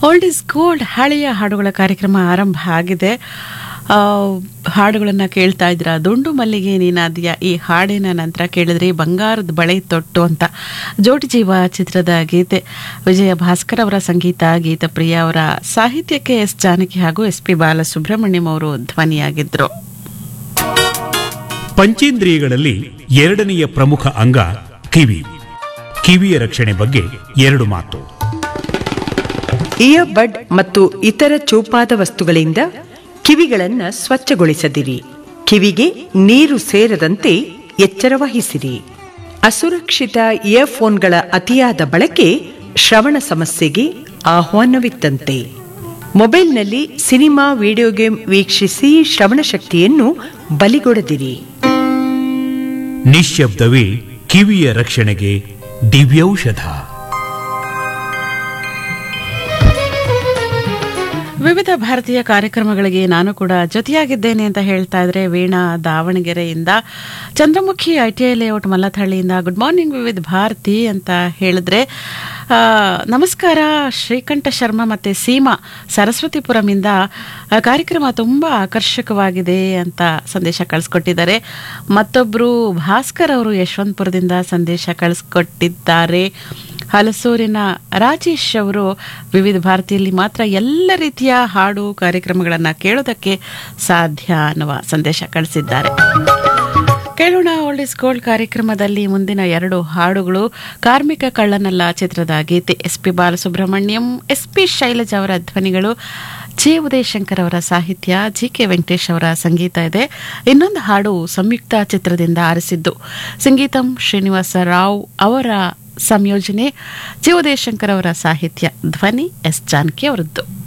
old is gold ಹಳೆಯ ಹಾಡುಗಳ ಕಾರ್ಯಕ್ರಮ ಆರಂಭ ಆಗಿದೆ ಆ, ಹಾಡುಗಳನ್ನ ಕೇಳ್ತಾ ಇದ್ರ ದುಂಡು ಮಲ್ಲಿಗೆ ನೀನಾದ್ಯ ಈ ಹಾಡಿನ ನಂತರ ಕೇಳಿದ್ರಿ ಬಂಗಾರದ ಬಳೆ ತೊಟ್ಟು ಅಂತ ಜೋಡಿ ಜೀವ ಚಿತ್ರದ ಗೀತೆ ವಿಜಯ ಭಾಸ್ಕರ್ ಅವರ ಸಂಗೀತ ಗೀತಪ್ರಿಯ ಅವರ ಸಾಹಿತ್ಯಕ್ಕೆ ಎಸ್ ಜಾನಕಿ ಹಾಗೂ ಎಸ್ ಪಿ ಬಾಲಸುಬ್ರಹ್ಮಣ್ಯಂ ಅವರು ಧ್ವನಿಯಾಗಿದ್ರು ಪಂಚೇಂದ್ರಿಯಗಳಲ್ಲಿ ಎರಡನೆಯ ಪ್ರಮುಖ ಅಂಗ ಕಿವಿ ಕಿವಿಯ ರಕ್ಷಣೆ ಬಗ್ಗೆ ಎರಡು ಮಾತು ಇಯರ್ ಬಡ್ ಮತ್ತು ಇತರ ಚೂಪಾದ ವಸ್ತುಗಳಿಂದ ಕಿವಿಗಳನ್ನ ಸ್ವಚ್ಛಗೊಳಿಸದಿರಿ ಕಿವಿಗೆ ನೀರು ಸೇರದಂತೆ ಎಚ್ಚರ ವಹಿಸಿರಿ ಅಸುರಕ್ಷಿತ ಇಯರ್ಫೋನ್ಗಳ ಅತಿಯಾದ ಬಳಕೆ ಶ್ರವಣ ಸಮಸ್ಯೆಗೆ ಆಹ್ವಾನವಿತ್ತಂತೆ ಮೊಬೈಲ್ನಲ್ಲಿ ಸಿನಿಮಾ ವಿಡಿಯೋ ಗೇಮ್ ವೀಕ್ಷಿಸಿ ಶ್ರವಣ ಶಕ್ತಿಯನ್ನು ಬಲಿಗೊಡದಿರಿ ನಿಶ್ಶಬ್ದವೇ ಕಿವಿಯ ರಕ್ಷಣೆಗೆ ದಿವ್ಯೌಷಧ ವಿವಿಧ ಭಾರತೀಯ ಕಾರ್ಯಕ್ರಮಗಳಿಗೆ ನಾನು ಕೂಡ ಜೊತೆಯಾಗಿದ್ದೇನೆ ಅಂತ ಹೇಳ್ತಾ ಇದ್ರೆ ವೀಣಾ ದಾವಣಗೆರೆಯಿಂದ Chandramukhi I T I layout ಮಲ್ಲಥಳ್ಳಿಯಿಂದ ಗುಡ್ ಮಾರ್ನಿಂಗ್ ವಿವಿಧ ಭಾರತಿ ಅಂತ ಹೇಳಿದ್ರೆ ಆ, ನಮಸ್ಕಾರ ಶ್ರೀಕಂಠ ಶರ್ಮಾ ಮತ್ತೆ ಸೀಮಾ ಸರಸ್ವತಿಪುರಮಿಂದ ಆ, ಕಾರ್ಯಕ್ರಮ ತುಂಬಾ ಆಕರ್ಷಕವಾಗಿದೆ ಅಂತ ಸಂದೇಶ ಕಳಿಸ್ಕೊಟ್ಟಿದ್ದಾರೆ ಮತ್ತೊಬ್ರು ಭಾಸ್ಕರ್ ಅವರು ಯಶವಂತಪುರದಿಂದ ಸಂದೇಶ ಕಳಿಸ್ಕೊಟ್ಟಿದ್ದಾರೆ ಹಲಸೂರಿನ ರಾಜೇಶ್ ಅವರು ವಿವಿಧ ಭಾರತಿಯಲ್ಲಿ ಮಾತ್ರ ಎಲ್ಲ ರೀತಿಯ ಹಾಡು ಕಾರ್ಯಕ್ರಮಗಳನ್ನು ಕೇಳೋದಕ್ಕೆ ಸಾಧ್ಯ ಅನ್ನುವ ಸಂದೇಶ ಕಳಿಸಿದ್ದಾರೆ ಕೇಳೋಣ ಓಲ್ಡ್ ಇಸ್ ಗೋಲ್ಡ್ ಕಾರ್ಯಕ್ರಮದಲ್ಲಿ ಮುಂದಿನ ಎರಡು ಹಾಡುಗಳು ಕಾರ್ಮಿಕ ಕಳ್ಳನಲ್ಲ ಚಿತ್ರದ ಗೀತೆ S P Balasubrahmanyam S P Shailaja ಅವರ ಧ್ವನಿಗಳು ಜೆ ಉದಯಶಂಕರ್ ಅವರ ಸಾಹಿತ್ಯ ಜಿ ಕೆ ವೆಂಕಟೇಶ್ ಅವರ ಸಂಗೀತ ಇದೆ ಇನ್ನೊಂದು ಹಾಡು ಸಂಯುಕ್ತ ಚಿತ್ರದಿಂದ ಆರಿಸಿದ್ದು ಸಂಗೀತಂ ಶ್ರೀನಿವಾಸ ರಾವ್ ಅವರ ಸಂಯೋಜನೆ ಜಿ ಉದಯಶಂಕರ್ ಅವರ ಸಾಹಿತ್ಯ ಧ್ವನಿ ಎಸ್ ಜಾನಕಿ ಅವರದ್ದು